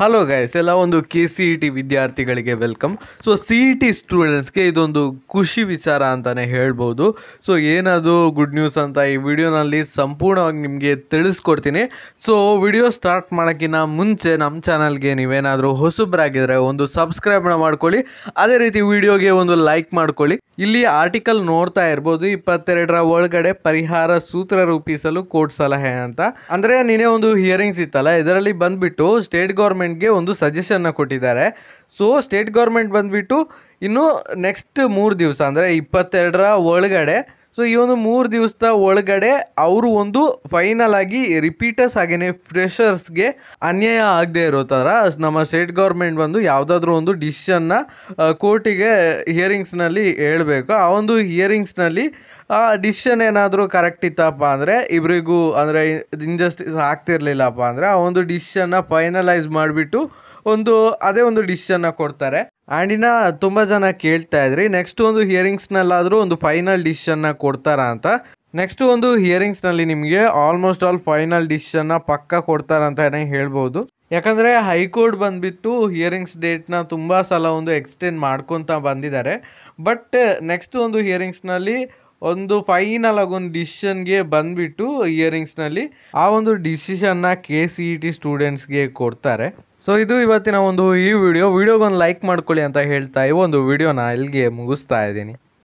hello guys ಎಲ್ಲ ಒಂದು K C E T ವಿದ್ಯಾರ್ಥಿಗಳಿಗೆ welcome so C E T ಸ್ಟೂಡೆಂಟ್ಸ್ಗೆ ಇದೊಂದು ಖುಷಿ ವಿಚಾರ ಅಂತಲೇ ಹೇಳ್ಬೋದು ಸೊ ಏನದು ಗುಡ್ ನ್ಯೂಸ್ ಅಂತ ಈ ವಿಡಿಯೋನಲ್ಲಿ ಸಂಪೂರ್ಣವಾಗಿ ನಿಮಗೆ ತಿಳಿಸ್ಕೊಡ್ತೀನಿ ಸೊ ವಿಡಿಯೋ ಸ್ಟಾರ್ಟ್ ಮಾಡೋಕ್ಕಿಂತ ಮುಂಚೆ ನಮ್ಮ ಚಾನಲ್ಗೆ ನೀವೇನಾದರೂ ಹೊಸಬ್ರಾಗಿದ್ದರೆ ಒಂದು ಸಬ್ಸ್ಕ್ರೈಬ್ನ ಮಾಡ್ಕೊಳ್ಳಿ ಅದೇ ರೀತಿ ವಿಡಿಯೋಗೆ ಒಂದು ಲೈಕ್ ಮಾಡ್ಕೊಳ್ಳಿ ಇಲ್ಲಿ ಆರ್ಟಿಕಲ್ ನೋಡ್ತಾ ಇರ್ಬೋದು ಇಪ್ಪತ್ತೆರಡರ ಒಳಗಡೆ ಪರಿಹಾರ ಸೂತ್ರ ರೂಪಿಸಲು ಕೋರ್ಟ್ ಸಲಹೆ ಅಂತ ಅಂದ್ರೆ ನೀನೇ ಒಂದು ಹಿಯರಿಂಗ್ಸ್ ಇತ್ತಲ್ಲ ಇದರಲ್ಲಿ ಬಂದ್ಬಿಟ್ಟು ಸ್ಟೇಟ್ ಗೌರ್ಮೆಂಟ್ಗೆ ಒಂದು ಸಜೆಷನ್ನ ಕೊಟ್ಟಿದ್ದಾರೆ ಸೊ ಸ್ಟೇಟ್ ಗೌರ್ಮೆಂಟ್ ಬಂದ್ಬಿಟ್ಟು ಇನ್ನು ನೆಕ್ಸ್ಟ್ ಮೂರು ದಿವಸ ಅಂದರೆ ಇಪ್ಪತ್ತೆರಡರ ಒಳಗಡೆ ಸೊ ಈ ಒಂದು ಮೂರು ದಿವಸದ ಒಳಗಡೆ ಅವರು ಒಂದು ಫೈನಲ್ ಆಗಿ ರಿಪೀಟರ್ಸ್ ಹಾಗೇನೆ ಫ್ರೆಷರ್ಸ್ಗೆ ಅನ್ಯಾಯ ಆಗದೆ ಇರೋ ಥರ ನಮ್ಮ ಸ್ಟೇಟ್ ಗೌರ್ಮೆಂಟ್ ಬಂದು ಯಾವುದಾದ್ರೂ ಒಂದು ಡಿಸಿಷನ್ನ ಕೋರ್ಟಿಗೆ ಹಿಯರಿಂಗ್ಸ್ನಲ್ಲಿ ಹೇಳಬೇಕು ಆ ಒಂದು ಹಿಯರಿಂಗ್ಸ್ನಲ್ಲಿ ಆ ಡಿಸಿಷನ್ ಏನಾದರೂ ಕರೆಕ್ಟ್ ಇತ್ತಪ್ಪ ಅಂದರೆ ಇಬ್ಬರಿಗೂ ಅಂದರೆ ಇಂಜಸ್ಟಿಸ್ ಆಗ್ತಿರ್ಲಿಲ್ಲಪ್ಪ ಅಂದರೆ ಆ ಒಂದು ಡಿಸಿಷನ್ನ ಫೈನಲೈಸ್ ಮಾಡಿಬಿಟ್ಟು ಒಂದು ಅದೇ ಒಂದು ಡಿಸಿಷನ್ನ ಕೊಡ್ತಾರೆ ಆ್ಯಂಡ್ ಇನ್ನು ತುಂಬ ಜನ ಕೇಳ್ತಾ ಇದ್ರಿ ನೆಕ್ಸ್ಟ್ ಒಂದು ಹಿಯರಿಂಗ್ಸ್ನಲ್ಲಾದರೂ ಒಂದು ಫೈನಲ್ ಡಿಸಿಷನ್ನ ಕೊಡ್ತಾರಾ ಅಂತ ನೆಕ್ಸ್ಟ್ ಒಂದು ಹಿಯರಿಂಗ್ಸ್ನಲ್ಲಿ ನಿಮಗೆ ಆಲ್ಮೋಸ್ಟ್ ಆಲ್ ಫೈನಲ್ ಡಿಸಿಷನ್ನ ಪಕ್ಕ ಕೊಡ್ತಾರ ಅಂತಲೇ ಹೇಳ್ಬೋದು ಯಾಕಂದರೆ ಹೈಕೋರ್ಟ್ ಬಂದುಬಿಟ್ಟು ಹಿಯರಿಂಗ್ಸ್ ಡೇಟ್ನ ತುಂಬ ಸಲ ಒಂದು ಎಕ್ಸ್ಟೆಂಡ್ ಮಾಡ್ಕೊತ ಬಂದಿದ್ದಾರೆ ಬಟ್ ನೆಕ್ಸ್ಟ್ ಒಂದು ಹಿಯರಿಂಗ್ಸ್ನಲ್ಲಿ ಒಂದು ಫೈನಲ್ ಆಗಿ ಒಂದು ಡಿಸಿಷನ್ಗೆ ಬಂದ್ಬಿಟ್ಟು ಇಯರಿಂಗ್ಸ್ನಲ್ಲಿ ಆ ಒಂದು ಡಿಸಿಷನ್ನ ಕೆ ಸಿ ಇ ಟಿ ಸ್ಟೂಡೆಂಟ್ಸ್ಗೆ ಕೊಡ್ತಾರೆ ಸೊ ಇದು ಇವತ್ತಿನ ಒಂದು ಈ ವಿಡಿಯೋ ವಿಡಿಯೋಗೊಂದು ಲೈಕ್ ಮಾಡ್ಕೊಳ್ಳಿ ಅಂತ ಹೇಳ್ತಾ ಈ ಒಂದು ವಿಡಿಯೋನ ಇಲ್ಲಿಗೆ ಮುಗಿಸ್ತಾ ಇದ್ದೀನಿ